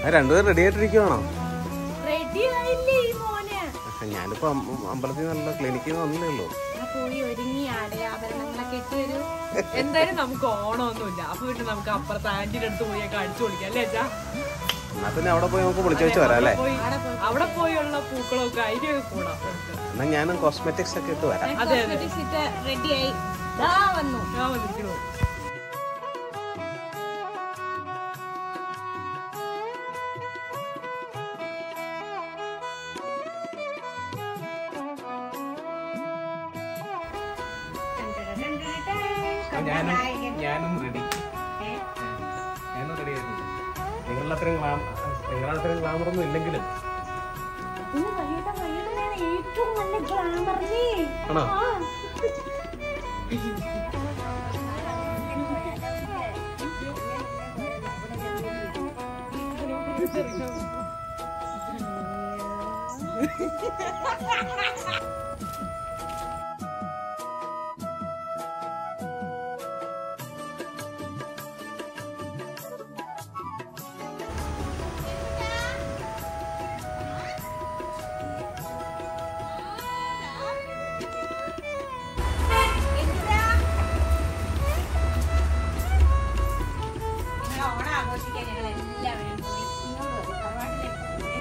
ആ രണ്ടുപേരും ready ആയിട്ടിരിക്കുവാണോ ready ആയില്ലേ ഈ മോന് ഞാനിപ്പോ അമ്പ- അമ്പലത്തിൽ നല്ല ക്ലിനിക്കിൽ നിന്ന് വന്നേ ഉള്ളൂ ആ പോയി ഒരുങ്ങി ആടയാഭരണങ്ങളൊക്കെ ഇട്ട് വരൂ എന്തായാലും നമുക്ക് ഓണമൊന്നുമില്ല അപ്പൊ പിന്നെ നമുക്ക് അപ്പുറത്ത് ആന്റിയുടെ അടുത്ത് പോയി ഒക്കെ അടിച്ചു പൊളിക്കാം അല്ലേ അച്ഛാ എന്നാ പിന്നെ അവിടെ പോയി നമുക്ക് വിളിച്ചു വെച്ച് വരാം അല്ലേ പോയി അവിടെ പോയുള്ള പൂക്കളൊക്കെ അതിനൊക്കെ കൂടാം നമുക്ക്. എന്നാ ഞാനും കോസ്മെറ്റിക്സ് ഒക്കെ ഇട്ട് വരാം അതെ അതെ റെഡി ആയി ദാ വന്നു ഞാൻ വന്നിരിക്കണു ഞാനും ഞാനും റെഡി ഞാനും റെഡി ആയിരുന്നു നിങ്ങളുടെ അത്രയും ഗ്ലാം നിങ്ങളുടെ അത്രയും ഗ്ലാമർ ഒന്നും ഇല്ലെങ്കിലും ഇന്ന് വൈകിട്ട് വൈകിട്ടാണ് ഏറ്റവും നല്ല ഗ്ലാമറിനെ ആണോ ഓണം ആഘോഷിക്കാൻ ഞങ്ങൾ എല്ലാവരും കൂടി ഇങ്ങോട്ട് വരും തറവാട്ടിലേക്ക്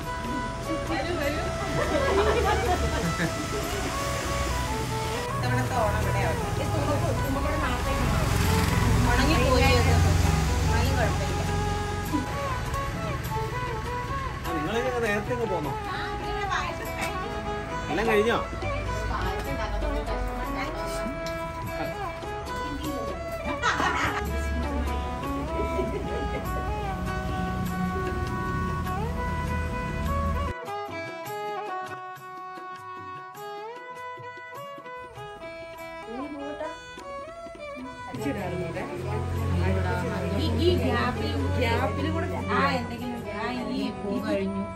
ഇത്തവണത്തെ ഓണം ഇവിടെയാണ് തുമ്പക്കൂടെ നാളത്തേക്ക് ഉണങ്ങി പോയി എന്നാലും കുഴപ്പമില്ല നിങ്ങൾ നേരത്തെ അങ്ങ് പോന്നോ ആ, ഇവിടെ പായസം കഴിക്കും. എല്ലാം കഴിഞ്ഞോ പായസം ഉണ്ടാക്കാൻ ഈ ഈ ഗ്യാപ്പിൽ ഗ്യാപ്പിൽ കൂടെ ആ എന്തെങ്കിലും ആ ഈ പൂ കഴിഞ്ഞു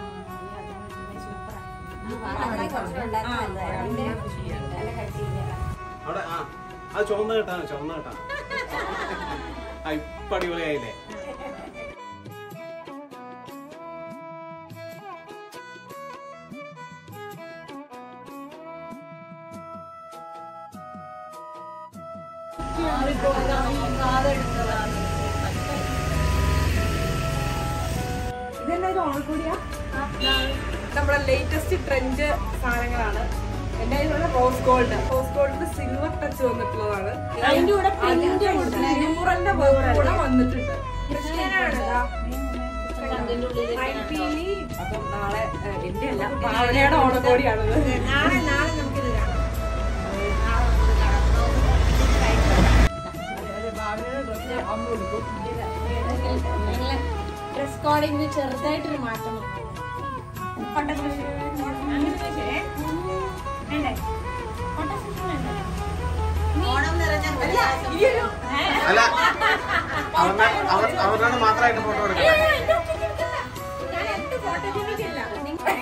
അവിടെ ആ അത് ചുവന്ന കേട്ടാണ് ചുവന്ന കേട്ടാണ് ആ ഇപ്പൊ അടിപൊളിയായില്ലേ ഇതെല്ലാം ഇത് ഓണക്കൂടിയാ നമ്മുടെ ലേറ്റസ്റ്റ് ട്രെൻഡ് സാധനങ്ങളാണ് എന്റെ കയ്യിലുള്ള റോസ് ഗോൾഡ് റോസ് ഗോൾഡിന് സിൽവർ ടച്ച് വന്നിട്ടുള്ളതാണ് അതിന്റെ കൂടെ print ഉണ്ട്. തിരുമുറന്റെ കൂടെ വന്നിട്ടുണ്ട് കൃഷ്ണനാണ് മയിൽപ്പീലി അപ്പം നാളെ ഏഹ്, എന്റെ അല്ല ഭാവനയുടെ ഓണക്കോടിയാണിത് നാളെ നാളെ നമുക്കിത് കാണാം ഭാവനയുടെ ഡ്രസ് അമ്മ കൊടുക്കും ഡ്രസ് കോഡിന് ചെറുതായിട്ടൊരു മാറ്റം വന്നു. അങ്ങനെ വെച്ചേ. വേണ്ടേ? ഫോട്ടോഷൂട്ട് വേണ്ടേ? അല്ല, ഈ ഒരു- ഏ? അല്ല അവരുടെ അവർ- അവരുടെ മാത്രമായിട്ട് ഫോട്ടോ എടുക്കാം അയ്യോ, എന്റെ ഒപ്പം നിൽക്കണ്ട. ഞാൻ എന്ത് photogenic അല്ല. നിങ്ങ-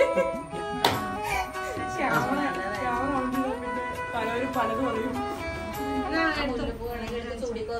ശ്യാമ ശ്യാമ ആണെങ്കിലും പിന്നെ പലരും പലതും പറയും ഞാൻ എടുത്തു.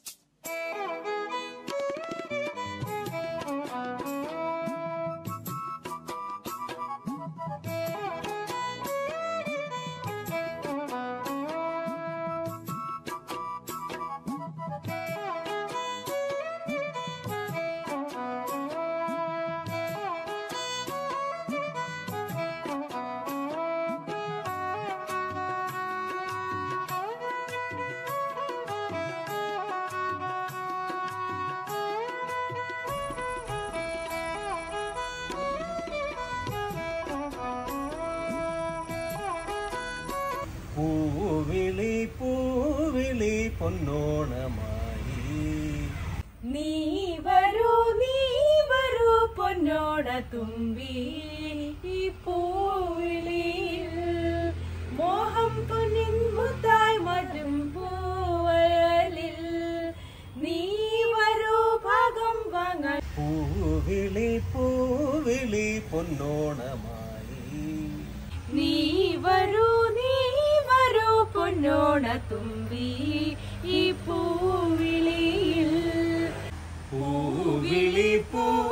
പൂവിളി പൂവിളി പൊന്നോണമായി നീ വരൂ നീ വരൂ പൊന്നോട തുമ്പി ഈ പൂവിളിയിൽ മോഹം പൊന്നിൻ മുത്തായി മറ്റും പൂവയലിൽ നീ വരൂ ഭാഗം വാങ്ങാൻ പൂവിളി പൂവിളി പൊന്നോണമായി നീ വരൂ നീ വരൂ പൊന്നോട തുമ്പി ഈ പൂവിളിയിൽ പൂവിളി പൂ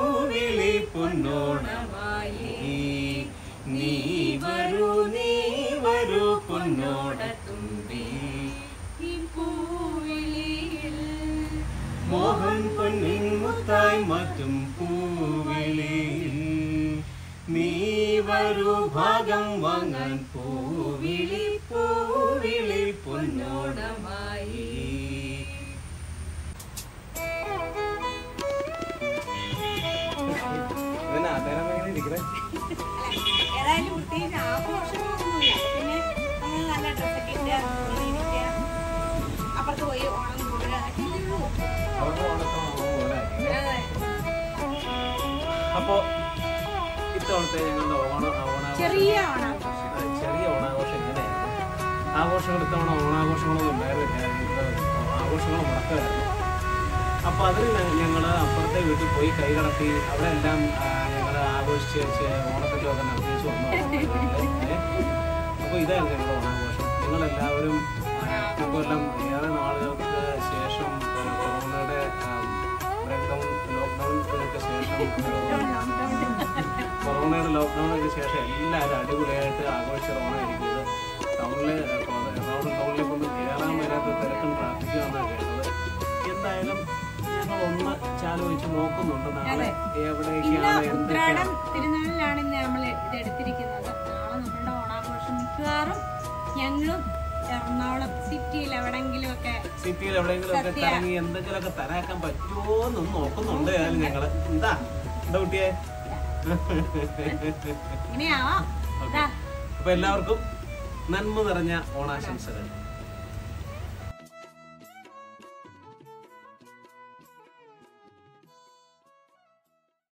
മോഹൻ പൊന്നിൻ മുത്തായി മാറ്റും പൂവിളിയിൽ നീ വരൂ ഭാഗം വാങ്ങാൻ പൂവിളി പൂവിളി പൊന്നോണമായി ഇതെന്നാ അതേരം എങ്ങനെ ഇരിക്കണേ ഏതായാലും പ്രത്യേകിച്ച് ആഘോഷങ്ങളൊന്നുമില്ല പിന്നെ നമ്മൾ നല്ല ഡ്രസ്സൊക്കെ ഇട്ട് ഉള്ളിൽ ഇരിക്കുക അപ്പുറത്ത് പോയി ഓണം കൂടുക അതൊക്കെ ഉള്ളൂ അവർക്ക് ഓണത്തോണം പോലെ ആക്കി. അതെ. അപ്പോ ഇത്തവണത്തെ ഞങ്ങളുടെ ഓണ ഓണാഘോഷം ചെറിയ ഓണം അതെ, ചെറിയ ഓണാഘോഷം എങ്ങനെയായിരുന്നു ആഘോഷങ്ങൾ ഇത്തവണ ഓണാഘോഷങ്ങളൊന്നും ഉണ്ടായിരുന്നില്ല ഇത് ആഘോഷങ്ങൾ മുടക്കമായിരുന്നു അപ്പൊ അതിന് ഞങ്ങൾ അപ്പുറത്തെ വീട്ടിൽ പോയി കൈ കടത്തി അവിടെ എല്ലാം ഞങ്ങൾ ആഘോഷിച്ച് വെച്ച് ഓണത്തിലൊക്കെ നടത്തിച്ച് വന്നു അപ്പൊ ഇതായിരുന്നു ഞങ്ങളുടെ ഓണാഘോഷം നിങ്ങളെല്ലാവരും ഇക്കൊല്ലം ഏറെ നാളുകൾക്ക് ശേഷം ആ, കൊറോണയുടെ ബ്രേക്ക് ഡൗൺ ലോക്ക്ഡൗണിനൊക്കെ ശേഷം കൊറോണയുടെ ലോക്ക്ഡൗണിനൊക്കെ ശേഷം എല്ലാവരും അടിപൊളിയായിട്ട് ആഘോഷിച്ച ഓണമായിരിക്കും ഇത് ടൗണിൽ എറണാകുളം ടൗണിലേക്ക് ഒന്നും കയറാൻ വരാത്ത തിരക്കും ട്രാഫിക്കും എന്നാണ് കേട്ടത് എന്തായാലും ഞങ്ങൾ ഒന്ന് ചാലോചിച്ച് നോക്കുന്നുണ്ട് നാളെ ഇന്ന് എവിടേക്കാണ് എന്തൊക്കെയാണ് ഉത്രാടം തിരുനാളിലാണ് ഇന്ന് നമ്മൾ ഇത് എടുത്തിരിക്കുന്നത് നാളെ നമ്മളുടെ ഓണാഘോഷം മിക്കവാറും ഞങ്ങളും എറണാകുളം സിറ്റിയിൽ എവിടെങ്കിലും ഒക്കെ സിറ്റിയിൽ എവിടെയെങ്കിലും ഒക്കെ സത്യ. കറങ്ങി എന്തെങ്കിലുമൊക്കെ തരാക്കാൻ പറ്റുമോ എന്നൊന്ന് നോക്കുന്നുണ്ട് ഏതായാലും ഞങ്ങള് എന്താ എന്താ കുട്ടിയെ ഇങ്ങനെയാവാം ഇതാ അപ്പൊ എല്ലാവർക്കും നന്മ നിറഞ്ഞ ഓണാശംസകൾ